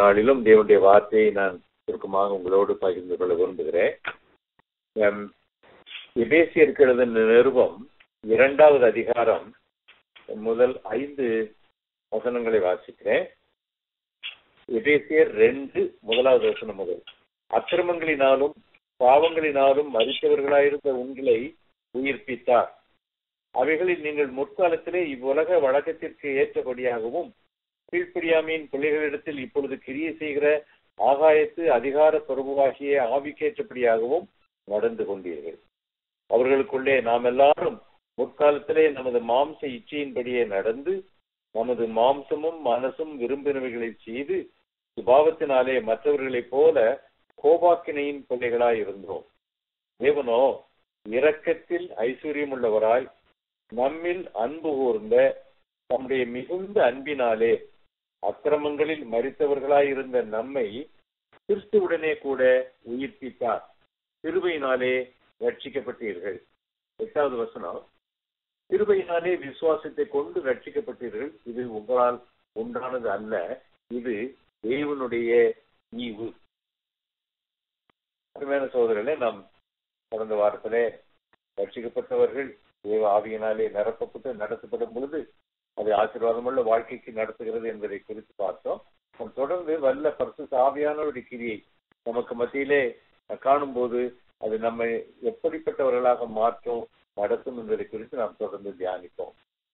நாளிலும் தேவனுடைய வார்த்தையை நான் சுருக்கமாக உங்களோடு பகிர்ந்து கொள்ள விரும்புகிறேன் எம், எபேசியருக்கு எழுதின நிருபம் இரண்டாவது அதிகாரம் முதல் ஐந்து வசனங்களை வாசிக்கிறேன் எபேசியர் ரெண்டு முதலாவது வசனம் முதல் அக்கிரமங்களினாலும் பாவங்களினாலும் மறித்தவர்களாயிருந்த உங்களை உயிர்ப்பித்தார் அவைகளில் நீங்கள் முற்காலத்திலே இவ்வுலக வழக்கத்திற்கு ஏற்றபடியாகவும் கீழ்ப்படியாமையின் பிள்ளைகளிடத்தில் இப்பொழுது கிரியை செய்கிற ஆகாயத்து அதிகார பிரபுவாகிய ஆவிக்கேற்றபடியாகவும் நடந்து கொண்டீர்கள் அவர்களுக்குள்ளே நாம் எல்லாரும் முற்காலத்திலே நமது மாம்ச இச்சையின்படியே நடந்து நமது மாம்சமும் மனசும் விரும்பினவைகளை செய்து சுபாவத்தினாலே மற்றவர்களைப் போல கோபாக்கினையின் பிள்ளைகளாய் இருந்தோம் தேவனோ இரக்கத்தில் ஐஸ்வர்யமுள்ளவராய் நம்மில் அன்பு கூர்ந்த தம்முடைய மிகுந்த அன்பினாலே அக்கிரமங்களில் மறித்தவர்களாய் இருந்த நம்மை கிறிஸ்துவுடனே கூட உயிர்ப்பித்தார் கிருபையினாலே ரட்சிக்கப்பட்டீர்கள் எட்டாவது வசனம் கிருபையினாலே விசுவாசத்தை கொண்டு ரட்சிக்கப்பட்டீர்கள் இது உங்களால் உண்டானது அல்ல இது தேவனுடைய ஈவு அருமையான சோதரர்களே நாம் கடந்த வாரத்திலே ரட்சிக்கப்பட்டவர்கள் தேவ ஆவியினாலே நிரப்பப்பட்டு நடத்தப்படும் பொழுது அது ஆசீர்வாதமுள்ள வாழ்க்கைக்கு நடத்துகிறது என்பதை குறித்து பார்த்தோம் நாம் தொடர்ந்து வல்ல பரிசுத்த ஆவியானவருடைய கிரியை நமக்கு மத்தியிலே காணும்போது அது நம்மை எப்படிப்பட்டவர்களாக மாற்றும் நடத்தும் என்பதை குறித்து நாம் தொடர்ந்து தியானிப்போம்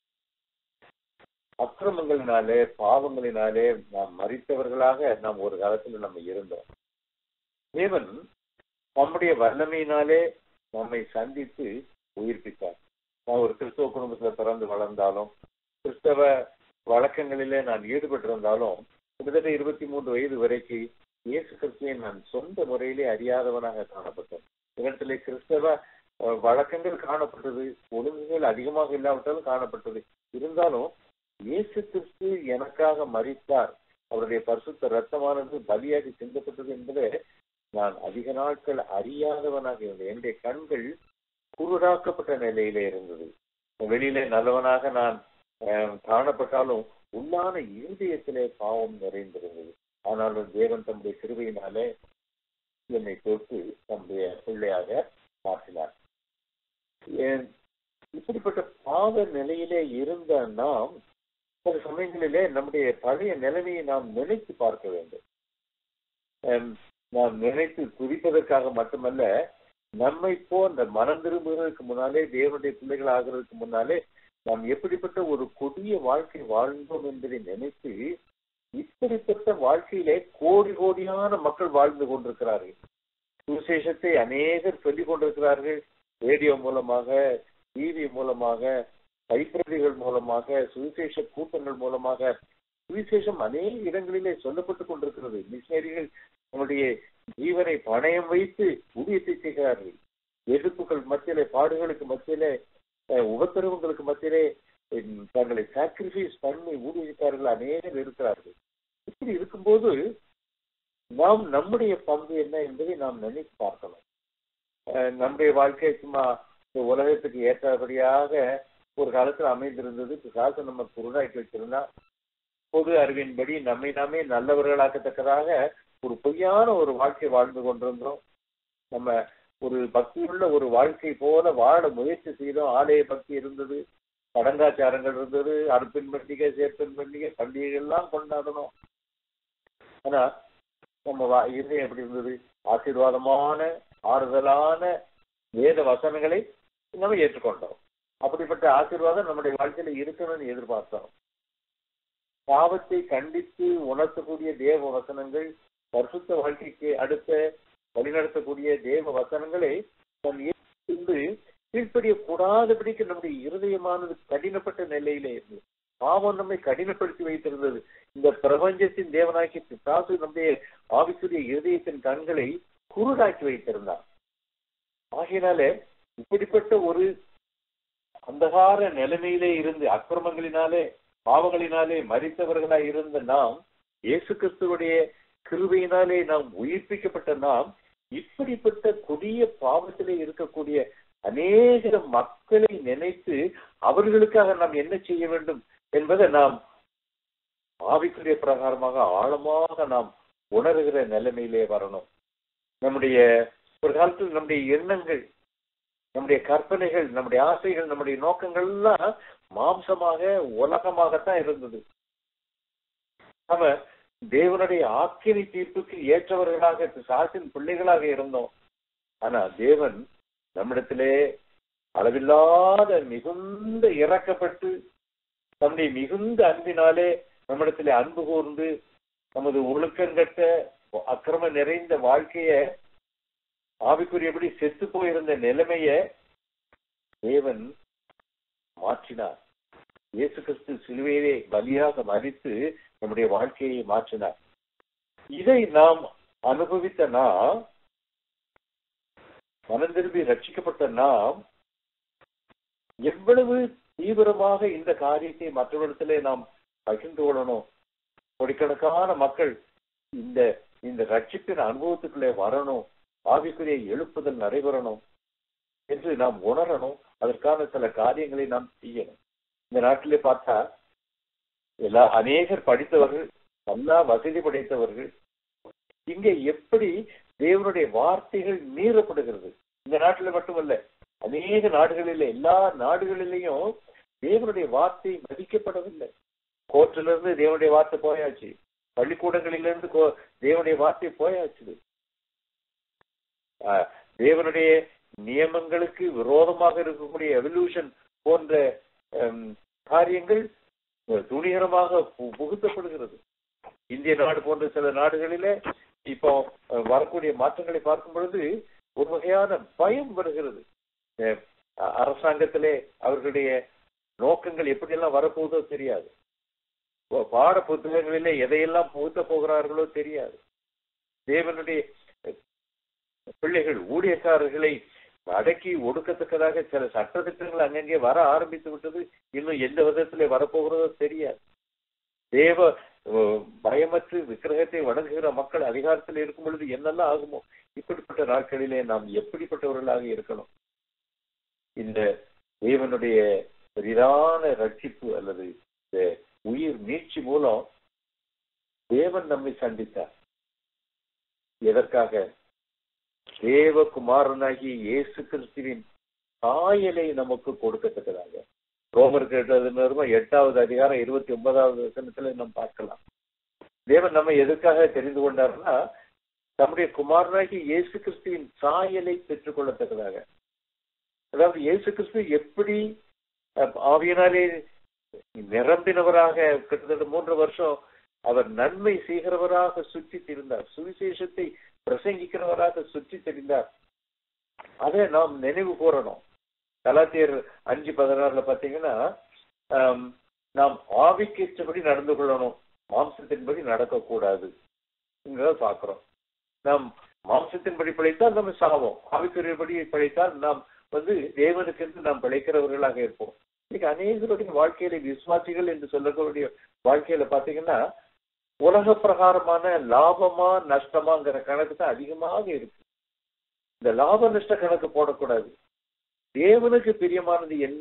அக்கிரமங்களினாலே பாவங்களினாலே நாம் மறித்தவர்களாக நாம் ஒரு காலத்தில் நம்ம இருந்தோம் தேவன் நம்முடைய வல்லமையினாலே நம்மை சந்தித்து உயிர்ப்பித்தார் நான் ஒரு கிறிஸ்தவ குடும்பத்துல பிறந்து வளர்ந்தாலும் கிறிஸ்தவ வழக்கங்களிலே நான் ஈடுபட்டிருந்தாலும் கிட்டத்தட்ட இருபத்தி மூன்று வயது வரைக்கு இயேசு கிறிஸ்துவை நான் சொந்த முறையிலே அறியாதவனாக காணப்பட்டேன் இடத்திலே கிறிஸ்தவ அஹ், வழக்கங்கள் காணப்பட்டது ஒழுங்குகள் அதிகமாக இல்லாவிட்டாலும் காணப்பட்டது இருந்தாலும் இயேசு கிறிஸ்து எனக்காக மறித்தார் அவருடைய பரிசுத்த ரத்தமானது பலியாகி சிந்தப்பட்டது என்பதை நான் அதிக நாட்கள் அறியாதவனாக இருந்தேன் என்னுடைய கண்கள் குருடாக்கப்பட்ட நிலையிலே இருந்தது வெளியிலே நல்லவனாக நான் அஹ், காணப்பட்டாலும் உள்ளான இருதயத்திலே பாவம் நிறைந்திருந்தது ஆனாலும் தேவன் தம்முடைய கிருபையினாலே என்னை தொட்டு தம்முடைய பிள்ளையாக மாற்றினார் ஏன் இப்படிப்பட்ட பாவ நிலையிலே இருந்த நாம் சில சமயங்களிலே நம்முடைய பழைய நிலைமையை நாம் நினைத்து பார்க்க வேண்டும் ஹம், நாம் நினைத்து துதிப்பதற்காக மட்டுமல்ல நம்மை போன்ற மனம் திரும்புவதற்கு முன்னாலே தேவனுடைய பிள்ளைகள் ஆகிறதுக்கு முன்னாலே நாம் எப்படிப்பட்ட ஒரு கொடிய வாழ்க்கை வாழ்ந்தோம் என்பதை நினைத்து இப்படிப்பட்ட வாழ்க்கையிலே கோடி கோடியான மக்கள் வாழ்ந்து கொண்டிருக்கிறார்கள் சுவிசேஷத்தை அநேகர் சொல்லிக் கொண்டிருக்கிறார்கள் ரேடியோ மூலமாக டிவி மூலமாக கைப்பிரதிகள் மூலமாக சுவிசேஷ கூட்டங்கள் மூலமாக சுவிசேஷம் அநேக இடங்களிலே சொல்லப்பட்டுக் கொண்டிருக்கிறது மிஷினரிகள் தன்னுடைய ஜீவனை பணயம் வைத்து ஊதியத்தை செய்கிறார்கள் எதிர்ப்புகள் மத்தியிலே பாடுகளுக்கு மத்தியிலே அஹ், உபத்திரவங்களுக்கு மத்தியிலே உம், தங்களை சாக்ரிஃபைஸ் பண்ணி ஊழியக்காரர்கள் அநேகர் இருக்கிறார்கள் இப்படி இருக்கும்போது நாம் நம்முடைய பங்கு என்ன என்பதை நாம் நினைத்து பார்க்கணும் அஹ், நம்முடைய வாழ்க்கை சும்மா இந்த உலகத்துக்கு ஏற்றபடியாக ஒரு காலத்துல அமைந்திருந்தது பிசாசு நம்ம குருடாக்கி வச்சிருந்தா பொது அறிவின்படி நம்மை நாமே நல்லவர்களாக்கத்தக்கதாக ஒரு பொய்யான ஒரு வாழ்க்கை வாழ்ந்து கொண்டிருந்தோம் நம்ம ஒரு பக்தியுள்ள ஒரு வாழ்க்கை போல வாழ முயற்சி செய்தோம் ஆலய பக்தி இருந்தது சடங்காச்சாரங்கள் இருந்தது அறுப்பின் பண்டிகை சேர்ப்பின் பண்டிகை பண்டிகைகள் எல்லாம் கொண்டாடணும் ஆனா நம்ம வா- இருதயம் எப்படி இருந்தது ஆசீர்வாதமான ஆறுதலான வேத வசனங்களை நம்ம ஏற்றுக்கொண்டோம் அப்படிப்பட்ட ஆசீர்வாதம் நம்முடைய வாழ்க்கையில இருக்கணும்னு எதிர்பார்த்தோம் பாவத்தை கண்டித்து உணர்த்தக்கூடிய தேவ வசனங்கள் பரிசுத்த வாழ்க்கைக்கு அடுத்த வழிநடத்தக்கூடிய தேவ வசனங்களை நாம் ஏற்று கீழ்ப்படிய கூடாதபடிக்கு நம்முடைய இருதயமானது கடினப்பட்ட நிலையிலே இருந்து பாவம் நம்மை கடினப்படுத்தி வைத்திருந்தது இந்த பிரபஞ்சத்தின் தேவனாக்கி பிசாசு நம்முடைய ஆவிக்குரிய இருதயத்தின் கண்களை குருடாக்கி வைத்திருந்தார் ஆகையினாலே இப்படிப்பட்ட ஒரு அந்தகார நிலைமையிலே இருந்து அக்கிரமங்களினாலே பாவங்களினாலே மறித்தவர்களாய் இருந்த நாம் இயேசு கிறிஸ்துவுடைய கிருபையினாலே நாம் உயிர்ப்பிக்கப்பட்ட நாம் இப்படிப்பட்ட கொடிய பாவத்திலே இருக்கக்கூடிய அநேக மக்களை நினைத்து அவர்களுக்காக நாம் என்ன செய்ய வேண்டும் என்பதை நாம் ஆவிக்குரிய பிரகாரமாக ஆழமாக நாம் உணர்கிற நிலைமையிலே வரணும் நம்முடைய ஒரு காலத்தில் நம்முடைய எண்ணங்கள் நம்முடைய கற்பனைகள் நம்முடைய ஆசைகள் நம்முடைய நோக்கங்கள் எல்லாம் மாம்சமாக உலகமாகத்தான் இருந்தது நம்ம தேவனுடைய ஆக்கினி தீர்ப்புக்கு ஏற்றவர்களாக சாசின் பிள்ளைகளாக இருந்தோம் ஆனா தேவன் நம்மிடத்திலே அளவில்லாத மிகுந்த இறக்கப்பட்டு தம்முடைய மிகுந்த அன்பினாலே நம்மிடத்திலே அன்பு கூர்ந்து நமது ஒழுக்கங்கட்ட அக்கிரம நிறைந்த வாழ்க்கைய ஆவிக்குரியபடி செத்து போயிருந்த நிலைமைய தேவன் மாற்றினார் இயேசு கிறிஸ்து சிலுவையிலே பலியாக மறித்து நம்முடைய வாழ்க்கையை மாற்றினார் இதை நாம் அனுபவித்த நாம் மனம் திரும்பி ரட்சிக்கப்பட்ட நாம் எவ்வளவு தீவிரமாக இந்த காரியத்தை மற்றவரிடத்திலே நாம் பகிர்ந்து கொள்ளணும் கோடிக்கணக்கான மக்கள் இந்த இந்த ரட்சிப்பின் அனுபவத்துக்குள்ளே வரணும் ஆவிக்குரிய எழுப்புதல் நடைபெறணும் என்று நாம் உணரணும் அதற்கான சில காரியங்களை நாம் செய்யணும் இந்த நாட்டிலே பார்த்தா எல்லா அநேகர் படித்தவர்கள் நல்லா வசதி படைத்தவர்கள் இங்க எப்படி தேவனுடைய வார்த்தைகள் மீறப்படுகிறது இந்த நாட்டில மட்டுமல்ல அநேக நாடுகளில எல்லா நாடுகளிலையும் தேவனுடைய வார்த்தை மதிக்கப்படவில்லை கோர்ட்டில இருந்து தேவனுடைய வார்த்தை போயாச்சு பள்ளிக்கூடங்களிலிருந்து தேவனுடைய வார்த்தை போயாச்சு தேவனுடைய நியமங்களுக்கு விரோதமாக இருக்கக்கூடிய எவல்யூஷன் போன்ற காரியங்கள் துணிகரமாக புகுத்தப்படுகிறது இந்திய நாடு போன்ற சில நாடுகளில இப்போ வரக்கூடிய மாற்றங்களை பார்க்கும் பொழுது ஒரு வகையான பயம் வருகிறது அரசாங்கத்திலே அவர்களுடைய நோக்கங்கள் எப்படியெல்லாம் வரப்போகுதோ தெரியாது பாட புத்தகங்களிலே எதையெல்லாம் புகுத்த போகிறார்களோ தெரியாது தேவனுடைய பிள்ளைகள் ஊழியக்காரர்களை அடக்கி ஒடுக்கத்தக்கதாக சில சட்டத்திட்டங்கள் அங்கங்கே வர ஆரம்பித்து விட்டது இன்னும் எந்த விதத்திலே வரப்போகிறதோ தெரியாது தேவ பயமற்று விக்கிரகத்தை வணங்குகிற மக்கள் அதிகாரத்தில் இருக்கும் பொழுது என்னெல்லாம் ஆகுமோ இப்படிப்பட்ட நாட்களிலே நாம் எப்படிப்பட்டவர்களாக இருக்கணும் இந்த தேவனுடைய பெரிதான ரட்சிப்பு அல்லது இந்த உயிர் மீட்சி மூலம் தேவன் நம்மை சந்தித்தார் எதற்காக தேவகுமாரனாகிய இயேசு கிறிஸ்துவின் சாயலை நமக்கு கொடுக்கத்தக்கதாக ரோமர் கேட்டது எட்டாவது அதிகாரம் இருபத்தி ஒன்பதாவது வசனத்துல நாம் பார்க்கலாம் தேவன் நம்ம எதுக்காக தெரிந்து கொண்டார்னா தம்முடைய குமாரனாகி இயேசு கிறிஸ்துவின் சாயலை பெற்றுக் கொள்ளத்தக்கதாக அதாவது இயேசு கிறிஸ்து எப்படி ஆவியனாலே நிரம்பினவராக கிட்டத்தட்ட மூன்று வருஷம் அவர் நன்மை செய்கிறவராக சுற்றி திரிந்தார் சுவிசேஷத்தை பிரசங்கிக்கிறவராக சுற்றி தெரிந்தார் அதை நாம் நினைவு கூறணும் கலாத்தியர் அஞ்சு பதினாறுல பாத்தீங்கன்னா நாம் ஆவிக்கேற்றபடி நடந்து கொள்ளணும் மாம்சத்தின்படி நடக்கக்கூடாது பாக்குறோம் நாம் மாம்சத்தின்படி பிழைத்தால் நம்ம சாவோம் ஆவிக்குரியபடி பிழைத்தால் நாம் வந்து தேவனுக்கென்று நாம் பிழைக்கிறவர்களாக இருப்போம் இன்னைக்கு அநேகருடைய வாழ்க்கையில விசுவாசிகள் என்று சொல்லக்கூடிய வாழ்க்கையில பாத்தீங்கன்னா உலக பிரகாரமான லாபமா நஷ்டமாங்கிற கணக்கு தான் அதிகமாக இருக்கு இந்த லாப நஷ்ட கணக்கு போடக்கூடாது தேவனுக்கு பிரியமானது என்ன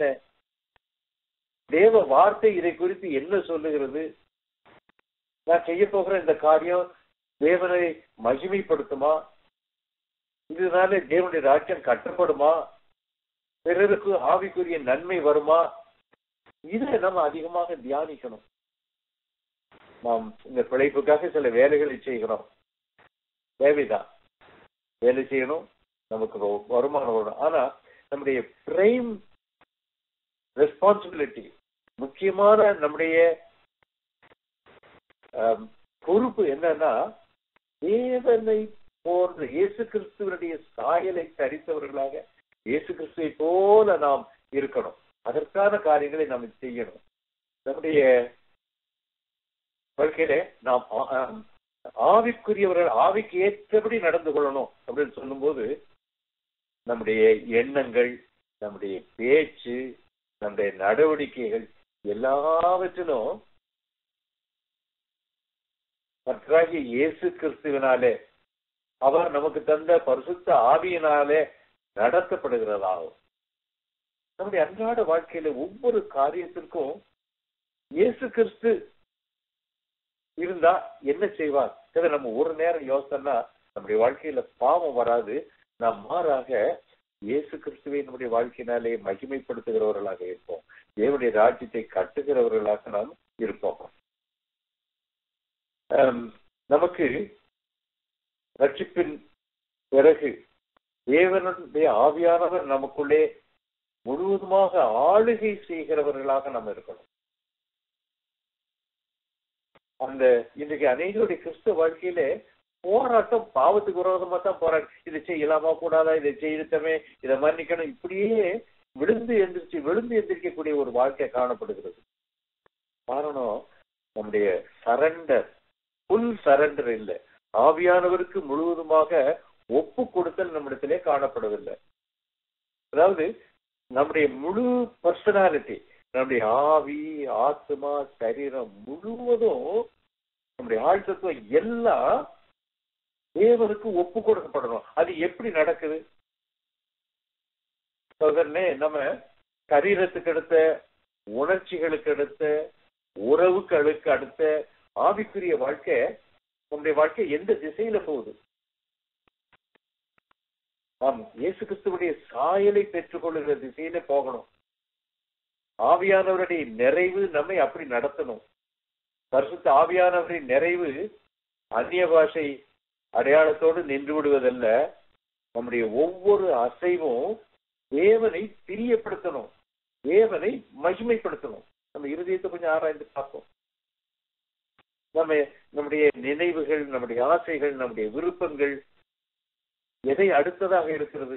தேவ வார்த்தை இதை குறித்து என்ன சொல்லுகிறது நான் செய்ய போகிற இந்த காரியம் தேவனை மகிமைப்படுத்துமா இதனால தேவனுடைய ராஜ்யம் கட்டப்படுமா பிறருக்கு ஆவிக்குரிய நன்மை வருமா இதை நம்ம அதிகமாக தியானிக்கணும் நாம் இந்த பிழைப்புக்காக சில வேலைகளை செய்கிறோம் தேவைதான் வேலை செய்யணும் நமக்கு வருமானம் வரும் ஆனா நம்முடைய பிரைம் ரெஸ்பான்சிபிலிட்டி முக்கியமான நம்முடைய பொறுப்பு என்னன்னா தேவனை போன்ற இயேசு கிறிஸ்துவனுடைய சாயலை தரித்தவர்களாக இயேசு கிறிஸ்துவை போல நாம் இருக்கணும் அதற்கான காரியங்களை நாம் செய்யணும் நம்முடைய வாழ்க்கையில நாம் ஆவிக்குரியவர்கள் ஆவிக்கு ஏற்றபடி நடந்து கொள்ளணும் அப்படின்னு சொல்லும்போது நம்முடைய எண்ணங்கள் நம்முடைய பேச்சு நம்முடைய நடவடிக்கைகள் எல்லாவற்றிலும் கர்த்தராகிய இயேசு கிறிஸ்துவினாலே அவர் நமக்கு தந்த பரிசுத்த ஆவியினாலே நடத்தப்படுகிறதாகும் நம்முடைய அன்றாட வாழ்க்கையில ஒவ்வொரு காரியத்திற்கும் இயேசு கிறிஸ்து இருந்தா என்ன செய்வார் இதை நம்ம ஒரு நேரம் யோசனைனா நம்முடைய வாழ்க்கையில பாவம் வராது நாம் மாறாக இயேசு கிறிஸ்துவை நம்முடைய வாழ்க்கையினாலே மகிமைப்படுத்துகிறவர்களாக இருப்போம் தேவனுடைய ராஜ்யத்தை கட்டுகிறவர்களாக நாம் இருப்போம் ஆம், நமக்கு ரட்சிப்பின் பிறகு தேவனுடைய ஆவியானவர் நமக்குள்ளே முழுவதுமாக ஆளுகை செய்கிறவர்களாக நாம் இருக்கணும் அந்த இன்றைக்கு அநேகருடைய கிறிஸ்துவ வாழ்க்கையிலே போராட்டம் பாவத்துக்கு விரோதமா தான் போராட்டம் இதை செய்யலாமா கூடாதா இதை செய்திட்டமே இதை மன்னிக்கணும் இப்படியே விழுந்து எந்திரிச்சு விழுந்து எந்திரிக்கக்கூடிய ஒரு வாழ்க்கை காணப்படுகிறது காரணம் நம்முடைய சரண்டர் புல் சரண்டர் இல்லை ஆவியானவருக்கு முழுவதுமாக ஒப்பு கொடுத்தல் நம்மிடத்திலே காணப்படவில்லை அதாவது நம்முடைய முழு பர்சனாலிட்டி நம்முடைய ஆவி ஆத்மா சரீரம் முழுவதும் நம்முடைய ஆழ்த்தத்துவம் எல்லாம் தேவனுக்கு ஒப்பு கொடுக்கப்படணும் அது எப்படி நடக்குது சோதரனே நம்ம சரீரத்துக்கு அடுத்த உணர்ச்சிகளுக்கு அடுத்த உறவுகளுக்கு அடுத்த ஆவிக்குரிய வாழ்க்கை நம்முடைய வாழ்க்கை எந்த திசையில போகுது நாம் இயேசு கிறிஸ்துவுடைய சாயலை பெற்றுக்கொள்ளுகிற திசையில போகணும் ஆவியானவருடைய நிறைவு நம்மை அப்படி நடத்தணும் பரிசுத்த ஆவியானவரின் நிறைவு அந்நிய பாஷை அடையாளத்தோடு நின்று விடுவதல்ல நம்முடைய ஒவ்வொரு அசைவும் தேவனை பிரியப்படுத்தணும் தேவனை மகிமைப்படுத்தணும் நம்ம இருதயத்தை கொஞ்சம் ஆராய்ந்து பார்ப்போம் நம்ம நம்முடைய நினைவுகள் நம்முடைய ஆசைகள் நம்முடைய விருப்பங்கள் எதை அடுத்ததாக இருக்கிறது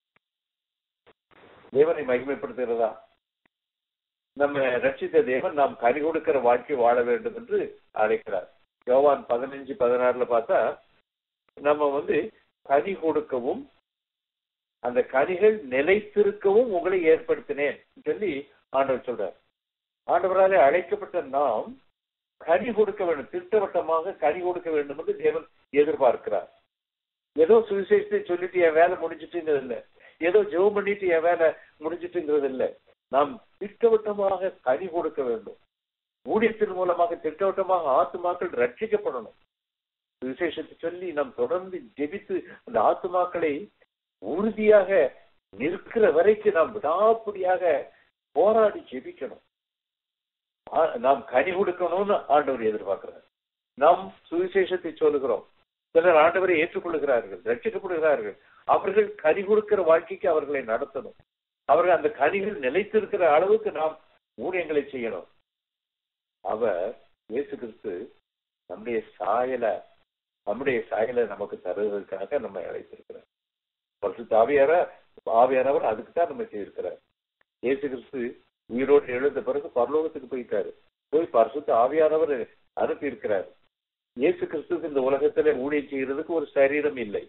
தேவனை மகிமைப்படுத்துகிறதா நம்ம ரட்சித்த தேவன் நாம் கனி கொடுக்கிற வாழ்க்கை வாழ வேண்டும் என்று அழைக்கிறார் யோவான் பதினஞ்சு பதினாறுல பார்த்தா நம்ம வந்து கனி கொடுக்கவும் அந்த கனிகள் நிலைத்திருக்கவும் உங்களை ஏற்படுத்தினேன் சொல்லி ஆண்டவர் சொல்றார் ஆண்டவராலே அழைக்கப்பட்ட நாம் கனி கொடுக்க வேண்டும் திட்டவட்டமாக கனி கொடுக்க வேண்டும் என்று தேவன் எதிர்பார்க்கிறார் ஏதோ சுவிசேஷத்தை சொல்லிட்டு என் வேலை முடிஞ்சிட்டுங்கிறது இல்ல ஏதோ ஜெபம் பண்ணிட்டு என் வேலை முடிஞ்சிட்டுங்கிறது இல்ல நாம் திட்டவட்டமாக கனி கொடுக்க வேண்டும் ஊழியத்தின் மூலமாக திட்டவட்டமாக ஆத்துமாக்கள் ரட்சிக்கப்படணும் விசேஷத்தை சொல்லி நாம் தொடர்ந்து ஜெபித்து அந்த ஆத்துமாக்களை உறுதியாக நிற்கிற வரைக்கும் நாம் விடாப்படியாக போராடி ஜெபிக்கணும் ஆ- நாம் கனி கொடுக்கணும்னு ஆண்டவர் எதிர்பார்க்கிறார் நாம் சுவிசேஷத்தை சொல்லுகிறோம் சிலர் ஆண்டவரை ஏற்றுக்கொள்கிறார்கள் ரட்சிக்கப்படுகிறார்கள் அவர்கள் கனி கொடுக்கிற வாழ்க்கைக்கு அவர்களை நடத்தணும் அவர்கள் அந்த கனிகள் நிலைத்திருக்கிற அளவுக்கு நாம் ஊழியங்களை செய்யணும் அவர் இயேசு கிறிஸ்து நம்முடைய சாயல நம்முடைய சாயலை நமக்கு தருவதற்காக நம்ம அழைத்திருக்கிறார் பரிசுத்த ஆவியார ஆவியானவர் அதுக்கு தான் நம்ம செய்திருக்கிறார் இயேசு கிறிஸ்து உயிரோடு எழுந்த பிறகு பரலோகத்துக்கு போயிட்டாரு போய் பரிசுத்த ஆவியானவர் அனுப்பி இருக்கிறார் இயேசு கிறிஸ்துக்கு இந்த உலகத்துல ஊழியம் செய்யறதுக்கு ஒரு சரீரம் இல்லை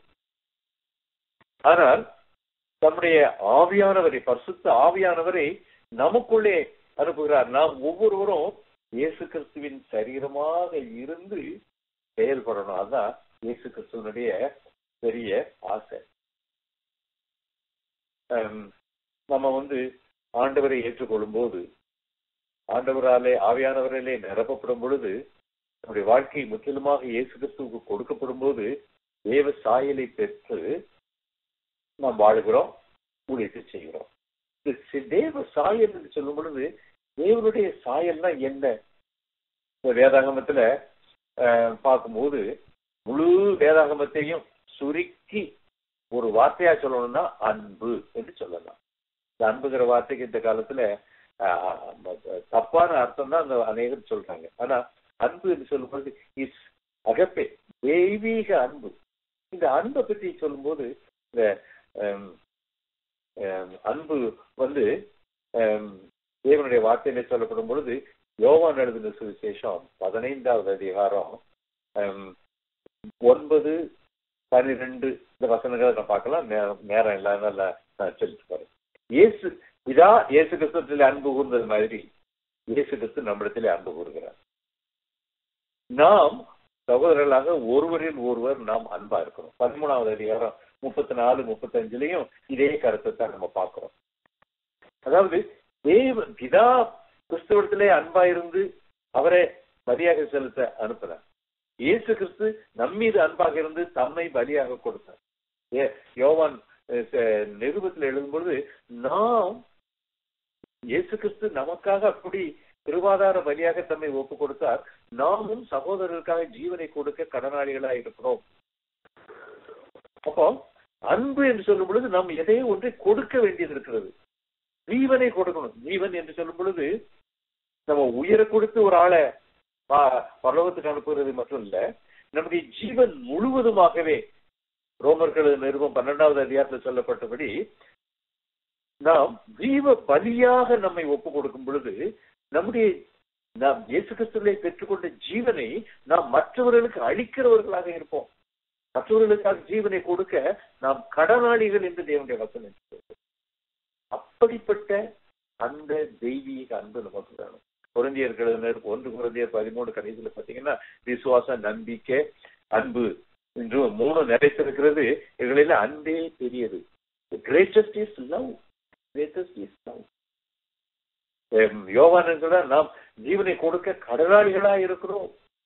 ஆனால் தம்முடைய ஆவியானவரை பரிசுத்த ஆவியானவரை நமக்குள்ளே அனுப்புகிறார் நாம் ஒவ்வொருவரும் இயேசு கிறிஸ்துவின் சரீரமாக இருந்து செயல்படணும் அதான் இயேசு கிறிஸ்துவனுடைய பெரிய ஆசை ஹம், நம்ம வந்து ஆண்டவரை ஏற்றுக்கொள்ளும் போது ஆண்டவராலே ஆவியானவராலே நிரப்பப்படும் பொழுது நம்முடைய வாழ்க்கை முற்றிலுமாக இயேசு கிறிஸ்துவுக்கு கொடுக்கப்படும் போது தேவ சாயலை பெற்று நாம் வாழுகிறோம் ஊழியத்தை செய்கிறோம் இந்த சி- தேவ சாயல் என்று சொல்லும் பொழுது தேவனுடைய சாயல்னா என்ன இந்த வேதாகமத்துல அஹ், பார்க்கும்போது முழு வேதாகமத்தையும் சுருக்கி ஒரு வார்த்தையா சொல்லணும்னா அன்பு என்று சொல்லலாம் இந்த அன்புங்கிற வார்த்தைக்கு இந்த காலத்துல ஆஹ், தப்பான அர்த்தம் தான் அந்த அநேகர் சொல்றாங்க ஆனா அன்பு என்று சொல்லும்போது இஸ் அகப்பே தெய்வீக அன்பு இந்த அன்பை பற்றி சொல்லும்போது இந்த ஹம், ஹம், அன்பு வந்து ஹம், தேவனுடைய வார்த்தையில சொல்லப்படும் பொழுது யோவான் எழுதின சுவிசேஷம் பதினைந்தாவது அதிகாரம் ஹம், ஒன்பது பன்னிரெண்டு இந்த வசனங்களை நான் பார்க்கலாம் நேரம் நேரம் இல்லாதனால நான் சொல்லிட்டு போறேன் இயேசு இதா இயேசு கிறிஸ்துவத்தில் அன்பு கூர்ந்தது மாதிரி இயேசு கிறிஸ்து நம்மிடத்திலே அன்பு கூறுகிறார் நாம் சகோதரர்களாக ஒருவரில் ஒருவர் நாம் அன்பா இருக்கணும் பதிமூணாவது அதிகாரம் முப்பத்தி நாலு முப்பத்தஞ்சுலயும் இதே கருத்தை தான் நம்ம பார்க்கிறோம் அதாவது தேவ பிதா கிறிஸ்துவத்திலே அன்பா இருந்து அவரை மரியாதை செலுத்த அனுப்புறார் இயேசு கிறிஸ்து நம்மீது அன்பாக இருந்து தம்மை பலியாக கொடுத்தார் ஏ யோவான் அஹ், ச- நிருபத்தில் எழுதும்பொழுது நாம் இயேசு கிறிஸ்து நமக்காக அப்படி திருவாதார பலியாக தம்மை ஒப்பு கொடுத்தார் நாமும் சகோதரருக்காக ஜீவனை கொடுக்க கடனாளிகளா இருக்கிறோம் அப்போ அன்பு என்று சொல்லும் பொழுது நாம் எதையோ ஒன்றை கொடுக்க வேண்டியது இருக்கிறது ஜீவனை கொடுக்கணும் ஜீவன் என்று சொல்லும் பொழுது நம்ம உயிரை கொடுத்து ஒரு ஆளை ப- பரலோகத்துக்கு அனுப்புகிறது மட்டும் இல்ல நம்முடைய ஜீவன் முழுவதுமாகவே ரோமர்கள் நிறுவம் பன்னெண்டாவது அதிகாரத்தில் சொல்லப்பட்டபடி நாம் ஜீவ பலியாக நம்மை ஒப்பு கொடுக்கும் பொழுது நம்முடைய நாம் இயேசு கிறிஸ்துவை பெற்றுக்கொண்ட ஜீவனை நாம் மற்றவர்களுக்கு அளிக்கிறவர்களாக இருப்போம் மற்றவர்களுக்காக ஜீவனை கொடுக்க நாம் கடனாளிகள் என்று தேவனுடைய வசனம் சொல்கிறது. அப்படிப்பட்ட அந்த தெய்வீக அன்பு நமக்கு வேணும் குழந்தையர்கள் ஒன்று குழந்தையர் பதிமூணு கடைசியில் பாத்தீங்கன்னா விசுவாசம் நம்பிக்கை அன்பு என்று மூணு நிறைத்திருக்கிறது இவர்களில் அன்பே பெரியது greatest is love greatest is love யோவான் கூட நாம் ஜீவனை கொடுக்க கடனாளிகளா இருக்கிறோம்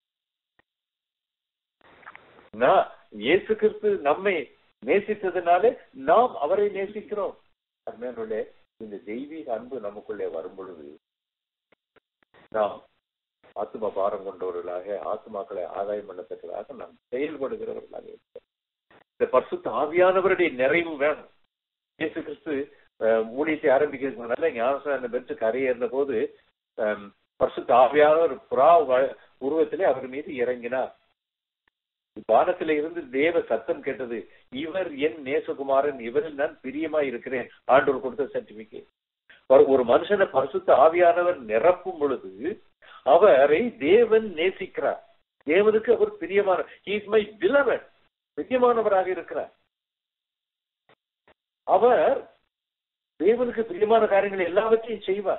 நான் இயேசு கிறிஸ்து நம்மை நேசித்ததுனால நாம் அவரை நேசிக்கிறோம் அருமையானவர்களே, இந்த தெய்வீக அன்பு நமக்குள்ளே வரும் பொழுது நாம் ஆத்ம பாரம் கொண்டவர்களாக ஆத்மாக்களை ஆதாயம் பண்ணத்தக்கதாக நாம் செயல்படுகிறவர்களாக இருக்கிறோம் இந்த பரிசுத்த ஆவியானவருடைய நிறைவு வேணும் இயேசு கிறிஸ்து அஹ், ஊழியத்தை ஆரம்பிக்கிறதுக்கு முன்னால ஞானஸ்நானம் பெற்று கரையேறின போது அஹ், பரிசுத்த ஆவியானவர் புறா வ- உருவத்திலே அவர் மீது இறங்கினார் வானத்தில இருந்து தேவ சத்தம் கேட்டது இவர் என் நேசகுமாரன் இவரில் நான் பிரியமா இருக்கிறேன் ஆண்டவர் கொடுத்த சர்டிபிகேட் ஒரு மனுஷனை பரிசுத்த ஆவியானவர் நிரப்பும் பொழுது அவரை தேவன் நேசிக்கிறார் தேவனுக்கு அவர் பிரியமான இஸ் மை பிலவன் பிரியமானவராக இருக்கிறார் அவர் தேவனுக்கு பிரியமான காரியங்கள் எல்லாவற்றையும் செய்வார்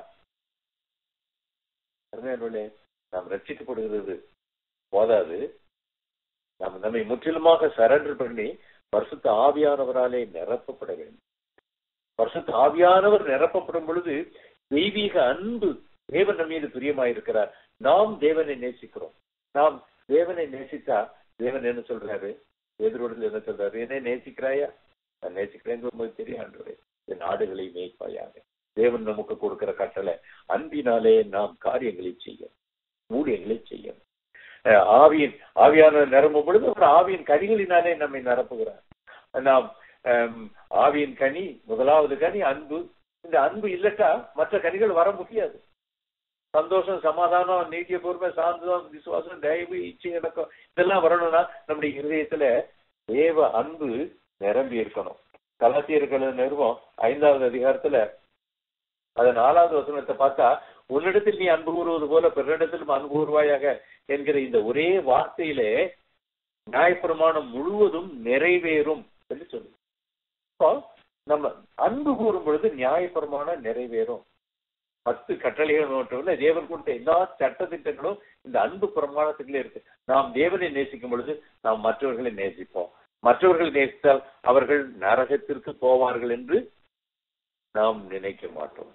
அருமையானவர்களே, நாம் ரட்சிக்கப்படுகிறது போதாது நாம் நம்மை முற்றிலுமாக சரண்டர் பண்ணி பரிசுத்த ஆவியானவராலே நிரப்பப்பட வேண்டும் பரிசுத்த ஆவியானவர் நிரப்பப்படும் பொழுது தெய்வீக அன்பு தேவன் நம் மீது பிரியமாயிருக்கிறார் நாம் தேவனை நேசிக்கிறோம் நாம் தேவனை நேசித்தா தேவன் என்ன சொல்றாரு எதிரோடத்தில் என்ன சொல்றாரு என்னை நேசிக்கிறாயா நான் நேசிக்கிறேன் ரொம்ப தெரியும் ஆண்டவரே என் ஆடுகளை மேய்ப்பாயாக தேவன் நமக்கு கொடுக்கிற கட்டளை அன்பினாலே நாம் காரியங்களை செய்ய ஊழியங்களை செய்ய அஹ் ஆவியின் ஆவியான நிரம்பும் பொழுது அவர் ஆவியின் கனிகளினாலே நம்மை நிரப்புகிறார் நாம் அஹ், ஆவியின் கனி முதலாவது கனி அன்பு இந்த அன்பு இல்லட்டா மற்ற கனிகள் வர முடியாது சந்தோஷம் சமாதானம் நீட்டிய பொறுமை சாந்தம் விசுவாசம் தயவு இச்சை அடக்கம் இதெல்லாம் வரணும்னா நம்முடைய இருதயத்துல தேவ அன்பு நிரம்பி இருக்கணும் கலாத்தியர்கள் நிறுவம் ஐந்தாவது அதிகாரத்துல அது நாலாவது வசனத்தை பார்த்தா உன்னிடத்தில் நீ அன்பு கூறுவது போல பிறரிடத்திலும் அன்பு கூறுவாயாக என்கிற இந்த ஒரே வார்த்தையிலே நியாயப்பிரமாணம் முழுவதும் நிறைவேறும் என்று சொல்லு இப்போ நம்ம அன்பு கூறும் பொழுது நியாயப்பிரமாணம் நிறைவேறும் பத்து கட்டளைகள் மட்டும் இல்ல தேவன் கொடுத்த எல்லா சட்டத்திட்டங்களும் இந்த அன்பு பிரமாணத்துக்குள்ளே இருக்கு நாம் தேவனை நேசிக்கும் பொழுது நாம் மற்றவர்களை நேசிப்போம் மற்றவர்கள் நேசித்தால் அவர்கள் நரகத்திற்கு போவார்கள் என்று நாம் நினைக்க மாட்டோம்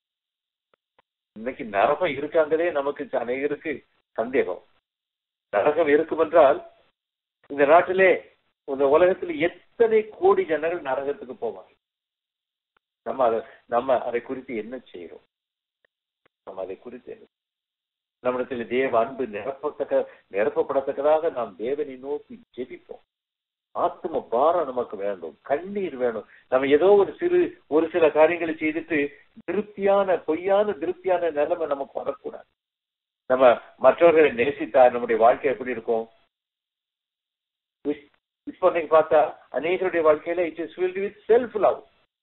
இன்னைக்கு நரகம் இருக்காங்களே நமக்கு அநேகருக்கு சந்தேகம் நரகம் இருக்கும் என்றால் இந்த நாட்டிலே இந்த உலகத்தில் எத்தனை கோடி ஜனங்கள் நரகத்துக்கு போவாங்க நம்ம அதை நம்ம அதை குறித்து என்ன செய்கிறோம் நம்ம அதை குறித்து என்ன நம்மிடத்தில் தேவ அன்பு நிரப்பத்தக்க நிரப்பப்படத்தக்கதாக நாம் தேவனை நோக்கி ஜெபிப்போம் ஆத்ம பாரம் நமக்கு வேண்டும் கண்ணீர் வேணும் நம்ம ஏதோ ஒரு சிறு ஒரு சில காரியங்களை செய்துட்டு திருப்தியான பொய்யான திருப்தியான நிலைமை நமக்கு வரக்கூடாது நம்ம மற்றவர்களை நேசித்தா நம்முடைய வாழ்க்கை எப்படி இருக்கும் இப்போ இன்னைக்கு பார்த்தா அநேகருடைய வாழ்க்கையில it is filled with self love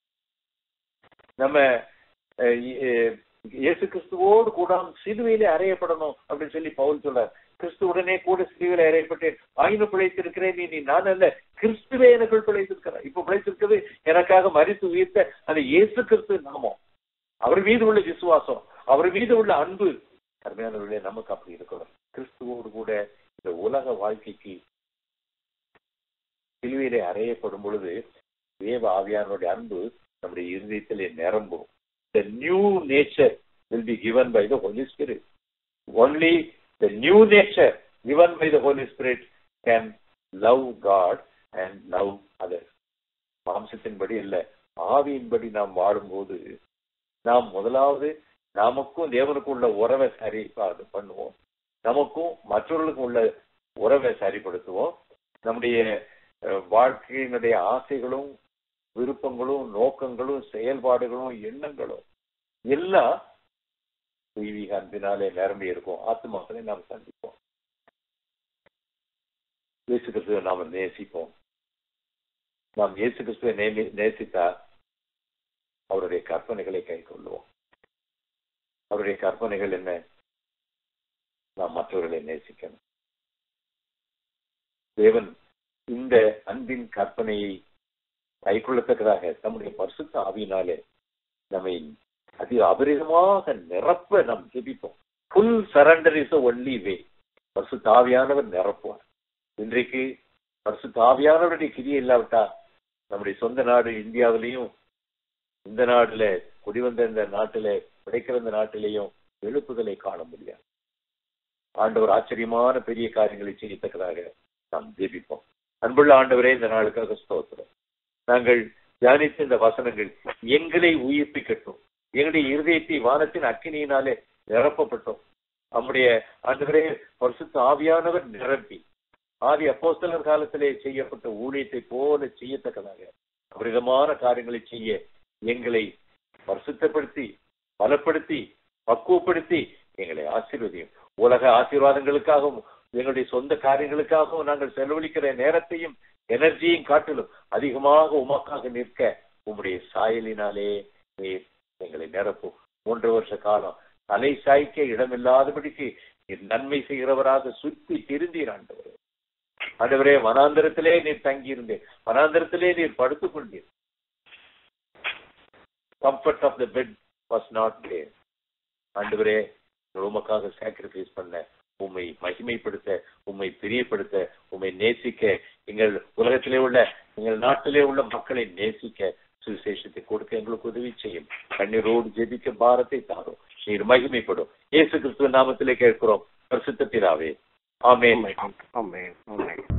நம்ம அஹ், இ- இயேசு கிறிஸ்துவோடு கூட சிலுவையிலே அறையப்படணும் அப்படின்னு சொல்லி பவுல் சொல்றார் கிறிஸ்துவுடனே கூட சிலுவையில அறையப்பட்டேன் ஆயினும் பிழைத்திருக்கிறேன் நீ நான் அல்ல கிறிஸ்துவே எனக்குள் பிழைத்திருக்கிறார் இப்ப பிழைத்திருக்கிறது எனக்காக மறித்து உயிர்த்த அந்த இயேசு கிறிஸ்து நாமம் அவர் மீது உள்ள விசுவாசம் அவர் மீது உள்ள அன்பு அருமையானவர்களே நமக்கு அப்படி இருக்கணும் கிறிஸ்துவோடு கூட இந்த உலக வாழ்க்கைக்கு சிலுவையிலே அறையப்படும் பொழுது தேவ ஆவியானுடைய அன்பு நம்முடைய இருதயத்திலே நிரம்பும் the new nature will be given by the Holy Spirit. Only the new nature given by the Holy Spirit can love God and love others. மாம்சத்தின்படி இல்ல ஆவியின்படி நாம் வாழும்போது நாம் முதலாவது நமக்கும் தேவனுக்கும் உள்ள உறவை சரி அது பண்ணுவோம் நமக்கும் மற்றவர்களுக்கும் உள்ள உறவை சரிப்படுத்துவோம் நம்முடைய அஹ், வாழ்க்கையினுடைய ஆசைகளும் விருப்பங்களும் நோக்கங்களும் செயல்பாடுகளும் எண்ணங்களும் எல்லாம் தெய்வீக அன்பினாலே நிரம்பி இருக்கும் ஆத்மாக்களை நாம் சந்திப்போம் இயேசு கிறிஸ்துவை நாம் நேசிப்போம் நாம் இயேசு கிறிஸ்துவை நேமி- நேசித்தா அவருடைய கற்பனைகளை கை கொள்ளுவோம் அவருடைய கற்பனைகள் என்ன நாம் மற்றவர்களை நேசிக்கணும் தேவன் இந்த அன்பின் கற்பனையை கைக்கொள்ளத்தக்கதாக தம்முடைய பரிசுத்த ஆவியினாலே நம்மை அதி அபரிதமாக நிரப்ப நாம் ஜெபிப்போம் full surrender is only way பரிசுத்த ஆவியானவர் நிரப்புவார் இன்றைக்கு பரிசுத்த ஆவியானவருடைய கிரியை இல்லாவிட்டா நம்முடைய சொந்த நாடு இந்தியாவிலையும் இந்த நாடுல குடிவந்த இந்த நாட்டில கிடைக்கிற இந்த நாட்டிலேயும் எழுப்புதலை காண முடியாது ஆண்டவர் ஆச்சரியமான பெரிய காரியங்களை செய்யத்தக்கதாக நாம் ஜெபிப்போம் அன்புள்ள ஆண்டவரே இந்த நாளுக்காக ஸ்தோத்திரம் நாங்கள் தியானித்த இந்த வசனங்கள் எங்களை உயிர்ப்பிக்கட்டும் எங்களுடைய இருதயத்தை வானத்தின் அக்கினியினாலே நிரப்பப்பட்டோம் நம்முடைய ஆண்டவரே பரிசுத்த ஆவியானவர் நிரப்பி ஆதி அப்போஸ்தலர் காலத்திலே செய்யப்பட்ட ஊழியத்தை போல செய்யத்தக்கதாக அபரிதமான காரியங்களை செய்ய எங்களை பரிசுத்தப்படுத்தி பலப்படுத்தி பக்குவப்படுத்தி எங்களை ஆசீர்வதியும் உலக ஆசீர்வாதங்களுக்காகவும் எங்களுடைய சொந்த காரியங்களுக்காகவும் நாங்கள் செலவழிக்கிற நேரத்தையும் எனர்ஜியும் காட்டிலும் அதிகமாக உமக்காக நிற்க உம்முடைய சாயலினாலே நீர் எங்களை நிரப்பும் மூன்று வருஷ காலம் தலை சாய்க்க இடமில்லாதபடிக்கு நீர் நன்மை செய்கிறவராக சுற்றி திருந்தீர் ஆண்டவரே ஆண்டவரே வனாந்தரத்திலே நீர் தங்கியிருந்தேன் வனாந்தரத்திலே நீர் படுத்துக் கொண்டீர் comfort of the bed was not there ஆண்டவரே உமக்காக சாக்ரிஃபைஸ் பண்ண உம்மை மகிமைப்படுத்த உம்மை பிரியப்படுத்த உம்மை நேசிக்க எங்கள் உலகத்திலே உள்ள எங்கள் நாட்டிலே உள்ள மக்களை நேசிக்க சுவிசேஷத்தை கொடுக்க எங்களுக்கு உதவி செய்யும் கண்ணீரோடு ஜெபிக்க பாரத்தை தாரும் நீர் மகிமைப்படும் இயேசு கிறிஸ்துவ நாமத்திலே கேட்கிறோம் பரிசுத்த பிதாவே ஆமென் Amen. Amen. Amen.